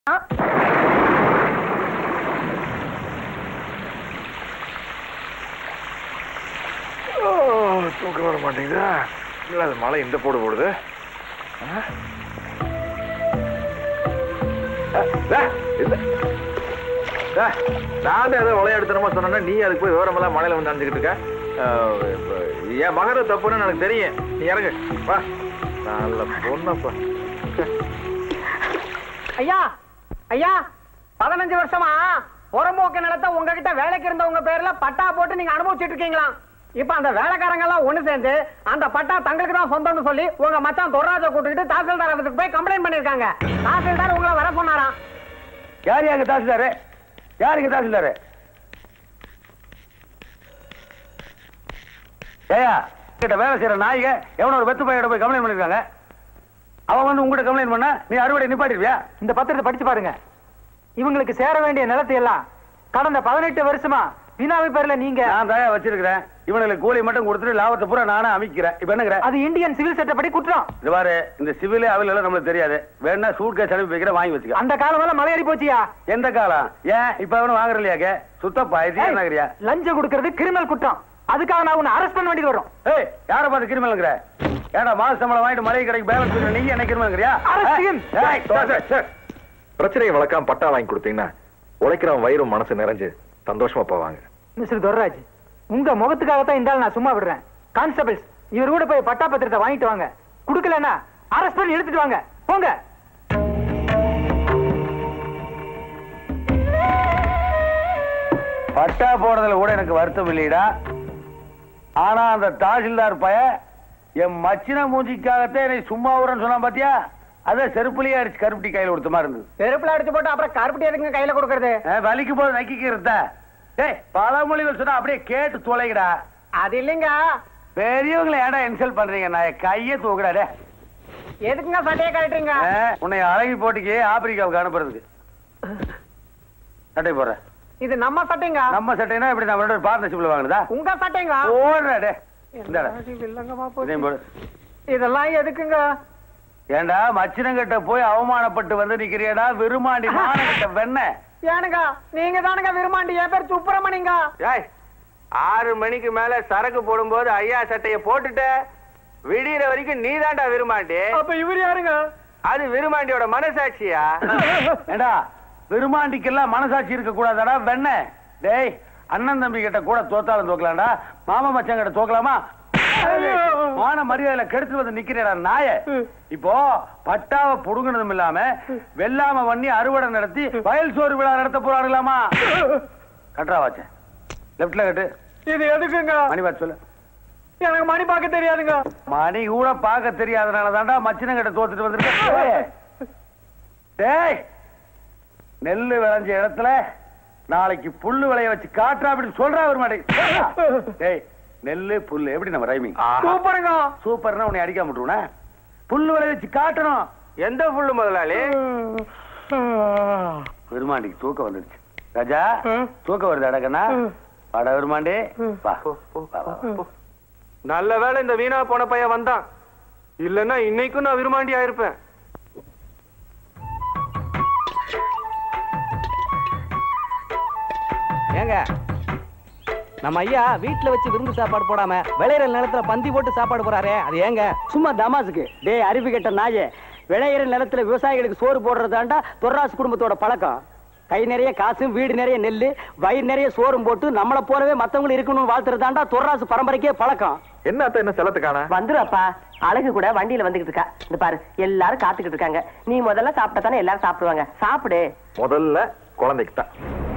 ஓ, தூக்கம் வர மாட்டேங்குதா இல்லை அது மழை இந்த போடு போடுது ஆ? ஆ, டே, இல்ல. டே, நான் ஏதோ விளையாடுத்தனமா சொன்னேன்னா நீ அதுக்கு போய் விவரமெல்லாம் மழையில வந்து நினைச்சுக்கிட்டு இருக்க ஆ, இப்ப என் மகர தப்புன்னு எனக்கு தெரியும் நீ இறங்கு வா நல்ல பொண்ணப்பா ஐயா ஐயா பதினஞ்சு வருஷமா புறம்போக்கு நிலத்தை உங்ககிட்ட வேலைக்கு இருந்தவங்க பேர்ல பட்டா போட்டு நீங்க அனுபவிச்சுட்டு இருக்கீங்களா இப்ப அந்த வேலைக்காரங்க எல்லாம் ஒண்ணு சேர்ந்து அந்த பட்டா தங்களுக்கு தான் சொந்தம்னு சொல்லி உங்க மச்சான் தொராஜ கூட்டிட்டு தாசில்தார் ஆபீஸுக்கு போய் கம்ப்ளைண்ட் பண்ணிருக்காங்க தாசில்தார் உங்களை வர சொன்னாராம் யார் யாங்க தாசில்தாரு யாருங்க தாசில்தாரு ஏயா கிட்ட வேலை செய்யற நாய்க எவனோ ஒரு வெத்து பையோட போய் கம்ப்ளைண்ட் பண்ணிருக்காங்க அவன் வந்து உங்ககிட்ட கம்ப்ளைண்ட் பண்ணா நீ அறுவடை நிப்பாட்டிருவியா இந்த பத்திரத்தை படிச்சு பாருங்க இவங்களுக்கு சேர வேண்டிய நிலத்தை எல்லாம் கடந்த பதினெட்டு வருஷமா வினாவி பேர்ல நீங்க நான் தயா வச்சிருக்கிறேன் இவனுக்கு கூலி மட்டும் கொடுத்துட்டு லாபத்தை பூரா நானே அமைக்கிறேன் இப்ப என்னங்கிற அது இந்தியன் சிவில் சட்டப்படி குற்றம் இது பாரு இந்த சிவில் அவில் எல்லாம் நம்மளுக்கு தெரியாது வேணா சூட் கேஸ் அனுப்பி வைக்கிற வாங்கி வச்சுக்க அந்த காலம் எல்லாம் மலையேறி போச்சியா எந்த காலம் ஏன் இப்ப அவனும் வாங்குற இல்லையாக்க சுத்தப்பா இது என்னங்கிறியா லஞ்சம் கொடுக்கறது கிரிமினல் குற்றம் அதுக்காக நான் உன்னை அரெஸ்ட் பண்ண வேண்டியது வரும் ஏய் யார பார்த்து கிரிமினல்ங்கிற ஏடா மாச சம்பளம் வாங்கிட்டு மளிகை கடைக்கு பேலன்ஸ் பண்ணி நீ என்ன கிரிமினல்ங்கிறியா Arrest him. ஏய், சார், சார், சார். பிரச்சனையை வளர்க்காம பட்டா வாங்கி கொடுத்தீங்கன்னா உழைக்கிறவன் வயிறும் மனசு நிறைஞ்சு சந்தோஷமா போவாங்க மிஸ்டர் துர்ராஜ் உங்க முகத்துக்காகத்தான் இந்த ஆள் நான் சும்மா விடுறேன் கான்ஸ்டபிள்ஸ் இவர் கூட போய் பட்டா பத்திரத்தை வாங்கிட்டு வாங்க குடுக்கலன்னா அரெஸ்ட் பண்ணி எடுத்துட்டு வாங்க போங்க பட்டா போடுறதுல கூட எனக்கு வருத்தம் இல்லைடா ஆனா அந்த தாசில்தார் பய என் மச்சின மூஞ்சிக்காகத்தான் என்னை சும்மா விடுறேன்னு சொன்னான் பாத்தியா அதான் செருப்புலயே அடிச்சு கருப்பட்டி கையில கொடுத்த மாதிரி இருந்தது செருப்புல அடிச்சு போட்டு அப்புறம் கருப்பட்டி எதுங்க கையில கொடுக்கறது ஆ, வலிக்கும் போது நக்கிக்கிறத டேய் பழமொழிகள் சொன்னா அப்படியே கேட்டு தொலைங்கடா அது இல்லைங்க பெரியவங்களை ஏன்டா இன்சல்ட் பண்றீங்க நான் கையே தூக்குடா டே எதுக்குங்க சட்டையை கழட்டுறீங்க உன்னை அழகி போட்டிக்கு ஆப்பிரிக்காவுக்கு அனுப்புறதுக்கு சட்டை போடுற இது நம்ம சட்டைங்க நம்ம சட்டைனா இப்படி நம்ம பார்ட்னர்ஷிப்ல வாங்குனதா உங்க சட்டைங்க ஓடுறா டே இந்தாடா வில்லங்கமா இதையும் போடு இதெல்லாம் எதுக்குங்க ஏண்டா மச்சினங்கிட்ட போய் அவமானப்பட்டு வந்து நிக்கிறியடா விருமாண்டி மானங்கிட்ட வெண்ண ஏனுங்க நீங்க தானுங்க விரும்பாண்டி என் பேர் சுப்பிரமணியங்க ஏய் ஆறு மணிக்கு மேல சரக்கு போடும்போது ஐயா சட்டைய போட்டுட்ட விடியற வரைக்கும் நீ தாண்டா விருமாண்டி அப்ப இவர் யாருங்க அது விருமாண்டியோட மனசாட்சியா ஏண்டா விருமாண்டிக்கெல்லாம் மனசாட்சி இருக்க கூடாதாடா வெண்ண டேய் அண்ணன் தம்பி கிட்ட கூட தோத்தாலும் தோக்கலாம்டா மாமா மச்சான் கிட்ட தோக்கலாமா மான மரியாதையில கெடுத்து வந்து நிக்கிறேடா நாய இப்போ பட்டாவை புடுங்கினதும் இல்லாம வெள்ளாம பண்ணி அறுவடை நடத்தி வயல் சோறு விழா நடத்த போறாங்களாமா கட்டுறா வாச்ச லெப்ட்ல கட்டு இது எதுக்குங்க மணி பார்த்து சொல்லு எனக்கு மணி பார்க்க தெரியாதுங்க மணி கூட பார்க்க தெரியாதனால தான்டா மச்சினம் கிட்ட தோத்துட்டு வந்திருக்கேன் டேய் நெல்லு விளைஞ்ச இடத்துல நாளைக்கு புல்லு விளைய வச்சு காட்டுறா அப்படின்னு சொல்றா ஒரு மாட்டேன் டேய் நெல்லு புல்லு எப்படி நம்ம ரைமிங் சூப்பருங்க சூப்பர்னா உன்னை அடிக்காம விட்டுருவனா புல்லு விளைய வச்சு காட்டணும் எந்த புல்லு முதலாளி பெருமாண்டிக்கு தூக்கம் வந்துடுச்சு ராஜா தூக்கம் வருது அடக்கண்ணா வாடா பெருமாண்டி வா வா, வா, வா. நல்ல வேளை இந்த வீணா போன பையன் வந்தான் இல்லன்னா இன்னைக்கும் நான் விரும்பாண்டி ஆயிருப்பேன் ஏங்க நம்ம ஐயா வீட்ல வச்சு விருந்து சாப்பாடு போடாம விளையிற நிலத்துல பந்தி போட்டு சாப்பாடு போறாரே அது ஏங்க சும்மா தமாசுக்கு டேய் அறிவு கெட்ட நாயே விளையிற நிலத்துல விவசாயிகளுக்கு சோறு போடுறதாண்டா தொர்ராசு குடும்பத்தோட பழக்கம் கை நிறைய காசும் வீடு நிறைய நெல்லு வயிறு நிறைய சோறும் போட்டு நம்மளை போலவே மத்தவங்களும் இருக்கணும்னு வாழ்த்துறதாண்டா தொர்ராசு பரம்பரைக்கே பழக்கம் என்ன அத்தை என்ன செலத்துக்கான வந்துருப்பா அழகு கூட வண்டியில வந்துகிட்டு இருக்கா இந்த பாரு எல்லாரும் காத்துக்கிட்டு இருக்காங்க நீ முதல்ல சாப்பிட்டா தானே எல்லாரும் சாப்பிடுவாங்க சாப்பிடு முதல்ல குழந்தைக்கு தான்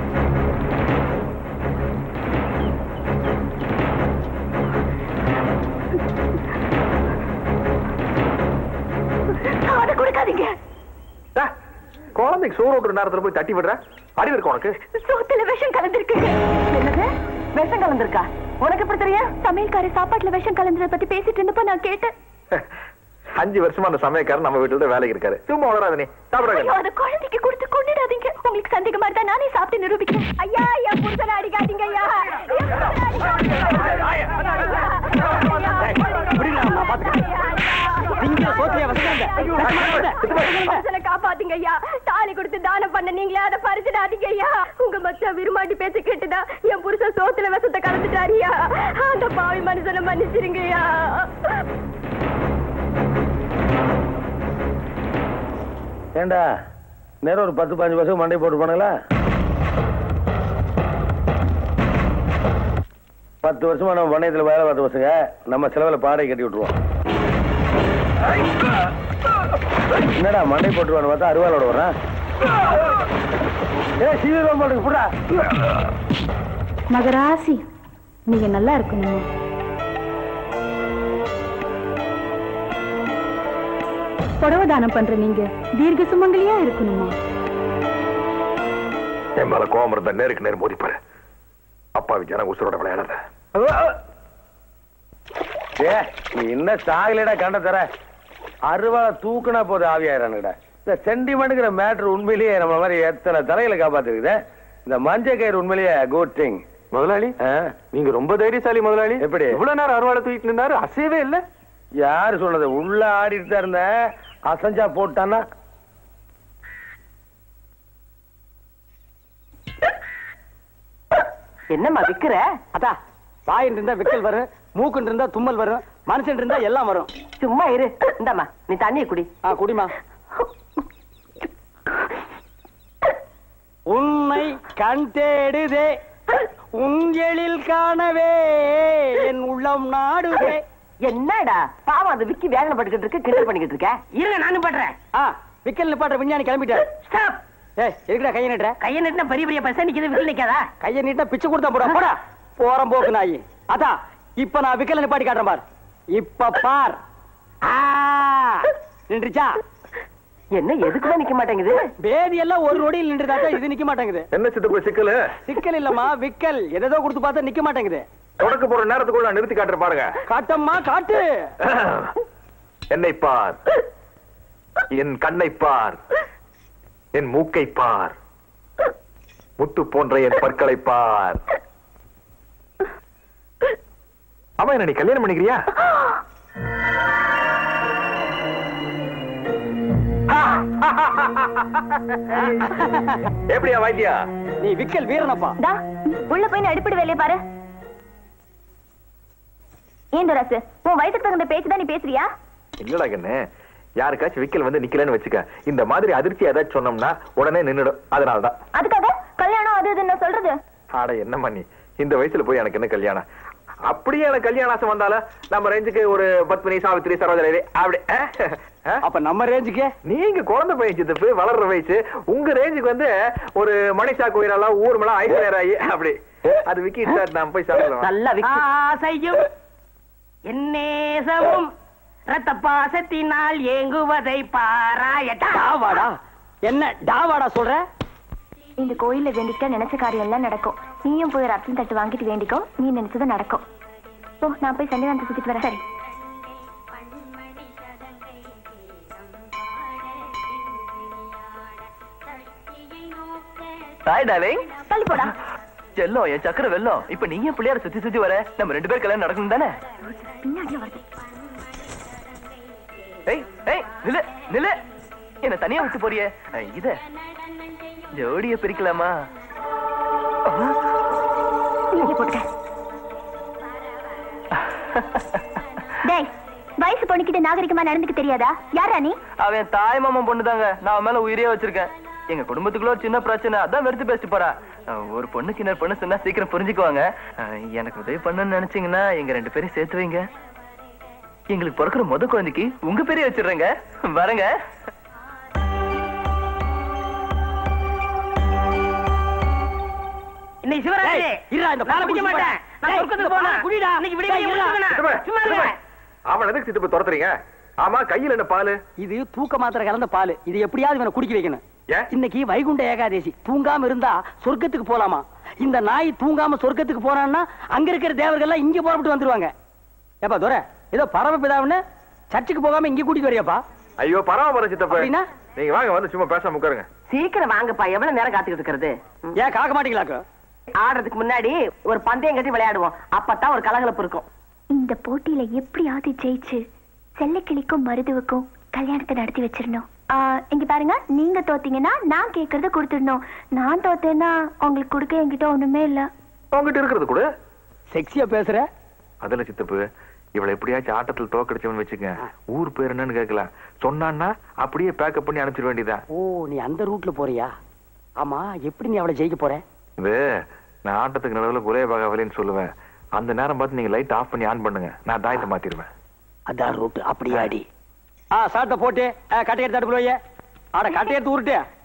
அதை கொடுக்காதீங்க டே, குழந்தைக்கு சோறு விட்டுற நேரத்துல போய் தட்டி விடுற அறிவு இருக்கு உனக்கு சோத்துல விஷம் கலந்திருக்கு என்னது விஷம் கலந்திருக்கா உனக்கு எப்படி தெரியும் சமையல்காரி சாப்பாட்டுல விஷம் கலந்ததை பத்தி பேசிட்டு இருந்தப்ப நான் கேட்டேன் அஞ்சு வருஷமா அந்த சமயக்காரர் நம்ம வீட்டுல தான் வேலைக்கு இருக்காரு சும்மா வளராத நீ ஐயோ, சாப்பிடுறாங்க அதை குழந்தைக்கு கொடுத்து கொண்டுடாதீங்க உங்களுக்கு சந்தேகமா இருந்தா நானே சாப்பிட்டு நிரூபிக்கிறேன் ஐயா என் புருஷனை அடிக்காதீங்க ஐயா என் புருஷனை திங்க சோத்தியா வசந்தாங்க புருஷனை காப்பாத்துங்க ஐயா தாலி கொடுத்து தான பண்ண நீங்களே அதை பறிச்சிடாதீங்க ஐயா உங்க மச்சான் விரும்பாட்டி பேச்ச கேட்டுதான் என் புருஷன் சோத்துல விஷத்தை கலந்துட்டாரியா அந்த பாவி மனுஷனை மன்னிச்சிருங்கய்யா ஏண்டா நேரம் ஒரு பத்து பதினஞ்சு வருஷம் மண்டை போட்டு போனாங்களா பத்து வருஷமா நம்ம பண்ணையத்துல வேலை பார்த்த பசங்க நம்ம செலவுல பாடை கட்டி விட்டுருவோம் என்னடா மண்டை போட்டுருவான்னு பார்த்தா அருவாளோட வர்றான் ஏ சீவிரம் போட்டுக்கு புடா மகராசி நீங்க நல்லா இருக்கணும் புடவை தானம் பண்ற நீங்க தீர்க்க சுமங்கலியா இருக்கணுமா என் மேல கோபம் இருந்தா நேருக்கு நேர் மோதிப்பாரு அப்பாவி ஜனங்க உசுரோட விளையாடாத ஏ நீ என்ன சாகலடா கண்ட தர அருவாளை தூக்குனா போது ஆவியாயிரானுடா இந்த சென்டிமெண்ட்ங்கிற மேட்ரு உண்மையிலேயே நம்ம மாதிரி எத்தனை தலையில காப்பாத்துக்குது இந்த மஞ்சள் கயிறு உண்மையிலேயே குட் திங் முதலாளி நீங்க ரொம்ப தைரியசாலி முதலாளி எப்படி? இவ்வளவு நேரம் அறுவாடை தூக்கிட்டு இருந்தாரு அசையவே இல்ல யாரு சொன்னது உள்ள ஆடிட்டு தான் இருந்தேன் அசஞ்சா போட்டானா என்னம்மா விக்கிற அதா வாயின் இருந்தா விக்கல் வரும் மூக்குன்னு இருந்தா தும்மல் வரும் மனுஷன் இருந்தா எல்லாம் வரும் சும்மா இரு இந்தாம்மா நீ தண்ணியை குடி ஆ குடிமா உன்னை கண் தேடுதே உங்களில் காணவே என் உள்ளம் நாடுதே என்னடா பாவம் அது விக்கி வேதனைப்பட்டுக்கிட்டு இருக்கு கிண்டல் பண்ணிக்கிட்டு இருக்க இருங்க நானும் பண்றேன் ஆ விக்கல் நிப்பாட்ட விஞ்ஞானி கிளம்பிட்டாரு ஸ்டாப் ஏய் எதுக்குடா கையை நீட்டுற கையை நிட்டுனா பெரிய பெரிய பசங்க நிக்கிறது விக்கல் நிக்காதா கையை நீட்டா பிச்சை கொடுத்தா போடா போடா போறம் போக்கு நாயி அதா இப்ப நான் விக்கல நிப்பாட்டி காட்டுறேன் பார் இப்ப பார் ஆ நின்றுச்சா என்ன எதுக்குமே நிக்க மாட்டேங்குது பேதி எல்லாம் ஒரு நொடியில் நின்றுதாக்கா இது நிக்க மாட்டேங்குது என்ன சித்தப்பு சிக்கலு சிக்கல் இல்லம்மா விக்கல் எதோ கொடுத்து பார்த்தா நிக்க மாட்டேங்குது தொடக்க போற நேரத்துக்குள்ள நான் நிறுத்தி காட்டுற பாருங்க காட்டம்மா காட்டு என்னை பார் என் கண்ணை பார் என் மூக்கை பார் முத்து போன்ற என் பற்களை பார் அவன் என்ன நீ கல்யாணம் பண்ணிக்கிறியா எப்படியா வைத்தியா நீ விக்கல் வீரனப்பா டா உள்ள போய் அடிப்படை வேலையை பாரு ஏன் ராசு உன் வயசுக்கு தகுந்த பேச்சு தான் நீ பேசுறியா இல்லடா கண்ணு யாருக்காச்சும் விக்கல் வந்து நிக்கலன்னு வச்சுக்க இந்த மாதிரி அதிர்ச்சி ஏதாச்சும் சொன்னோம்னா உடனே நின்னுடும் அதனாலதான் அதுக்காக கல்யாணம் அது இதுன்னு சொல்றது ஆட என்ன பண்ணி இந்த வயசுல போய் எனக்கு என்ன கல்யாணம் அப்படியே எனக்கு கல்யாண ஆசை வந்தாலும் நம்ம ரேஞ்சுக்கு ஒரு பத்மினி சாவித்திரி சரோஜரேவி அப்படி அஹ், அஹ். அப்ப நம்ம ரேஞ்சுக்கு நீங்க குழந்தை பையன் சித்தப்பு வளர்ற வயசு உங்க ரேஞ்சுக்கு வந்து ஒரு மணிஷா கோயிலெல்லாம் ஊர்மலாம் ஐஸ்வர்யாராயி அப்படி அது விக்கி சார் நான் போய் சாப்பிடலாம் நல்லா விக்கி ஆசையும் என்னேசமும் ரத்த பாசத்தினால் ஏங்குவதை பாராயட்டா டாவாடா என்ன டாவாடா சொல்ற இந்த கோயில்ல வேண்டிக்கிட்டா நினைச்ச காரியம் எல்லாம் நடக்கும் நீயும் போய் ரத்தம் தட்டு வாங்கிட்டு வேண்டிக்கோ நீ நினைச்சது நடக்கும் ஓ நான் போய் சன்னிதானத்தை சுத்திட்டு வரேன் சரி ஹாய் டார்லிங் தள்ளி போடா செல்லம் என் சக்கர வெல்லம் இப்ப நீ ஏன் பிள்ளையார சுத்தி சுத்தி வர நம்ம ரெண்டு பேர் கல்யாணம் நடக்கணும் தானே பின்னாடியே வருது ஏய் ஏய் நில்லு நில்லு என்ன தனியா விட்டு போறியே அஹ், இத ஜோடிய பிரிக்கலாமா நீங்க போட்டுக்க டேய் வயசு பொண்ணுக்கிட்ட நாகரிகமா நடந்துக்க தெரியாதா யாரா நீ அவன் தாய் மாமன் பொண்ணுதாங்க நான் அவன் மேல உயிரே வச்சிருக்கேன் எங்க குடும்பத்துக்குள்ள ஒரு சின்ன பிரச்சனை அதான் வெறுத்து பேசிட்டு போறா அஹ், ஒரு பொண்ணுக்கு இன்னொரு பொண்ணு சொன்னா சீக்கிரம் புரிஞ்சுக்குவாங்க அஹ், எனக்கு உதவி பண்ணணும்னு நினைச்சீங்கன்னா எங்க ரெண்டு பேரும் சேர்த்து வைங்க எங்களுக்கு பிறக்கிற முத குழந்தைக்கு உங்க பேரே வச்சிடுறேங்க வரேங்க இன்னைக்கு சிவராத்திரி ஏய், இருடா, இந்த நான் பாலை குடிக்க குடிச்சு மாட்டேன் நான் ஏய், சொர்க்கத்துக்கு இந்த பாலை போனேன் குடிடா. இன்னைக்கு விடிய ஏய், விடிய இருடா. விடுவேனா? சித்தப்பு, சும்மா சித்தப்பு. இருங்க அவன் எதுக்கு சித்தப்பு துரத்துறீங்க ஆமா கையில என்ன பாலு இது தூக்க மாத்திரை கலந்த பால் இது எப்படியாவது இவனை குடிக்க வைக்கணும் ஏன்? இன்னைக்கு வைகுண்ட ஏகாதேசி தூங்காம இருந்தா சொர்க்கத்துக்கு போலாமா இந்த நாய் தூங்காம சொர்க்கத்துக்கு போறான்னா அங்க இருக்கிற தேவர்கள் எல்லாம் இங்க புறப்பட்டு வந்துருவாங்க ஏப்பா துரை ஏதோ பரமபிதாவுன்னு சர்ச்சுக்கு போகாம இங்க கூட்டிட்டு வரியாப்பா ஐயோ பரவாயில்ல சித்தப்பு அப்படின்னா? நீங்க வாங்க வந்து சும்மா பேசாம உட்காருங்க சீக்கிரம் வாங்கப்பா எவ்வளவு நேரம் காத்துக்கிட்டு இருக்கிறது ம். ஏன் காக்க மாட்டீங்களாக்கு ஆடுறதுக்கு முன்னாடி ஒரு பந்தயம் கட்டி விளையாடுவோம் அப்பதான் ஒரு கலகலப்பு இருக்கும் இந்த போட்டியில எப்படியாவது ஜெயிச்சு செல்லக்கிளிக்கும் மருதுவுக்கும் கல்யாணத்தை நடத்தி வச்சிடணும் ஆ, இங்க பாருங்க நீங்க தோத்தீங்கன்னா நான் கேக்குறத கொடுத்துடணும் நான் தோத்தேன்னா உங்களுக்கு கொடுக்க என்கிட்ட ஒண்ணுமே இல்ல உங்ககிட்ட இருக்கிறது கூட செக்ஸியா பேசுற அதுல சித்தப்பு இவளை எப்படியாச்சும் ஆட்டத்தில் தோக்கடிச்சவன் வச்சுக்க ஊர் பேர் என்னன்னு கேட்கலாம் சொன்னான்னா அப்படியே பேக்கப் பண்ணி அனுப்பிச்சிட வேண்டியதான் ஓ நீ அந்த ரூட்ல போறியா ஆமா எப்படி நீ அவளை ஜெயிக்க போற இது நான் ஆட்டத்துக்கு நடுவில் குலைய பாகாவலின்னு சொல்லுவேன் அந்த நேரம் பார்த்து நீங்க லைட் ஆஃப் பண்ணி ஆன் பண்ணுங்க நான் தாயத்தை மாத்திடுவேன் அதான் ரூட் அப்படியே அடி ஆ சாட்டை போட்டு ஆ, கட்டை எடுத்து அடுப்புல வைய ஆட கட்டை எடுத்து உருட்டு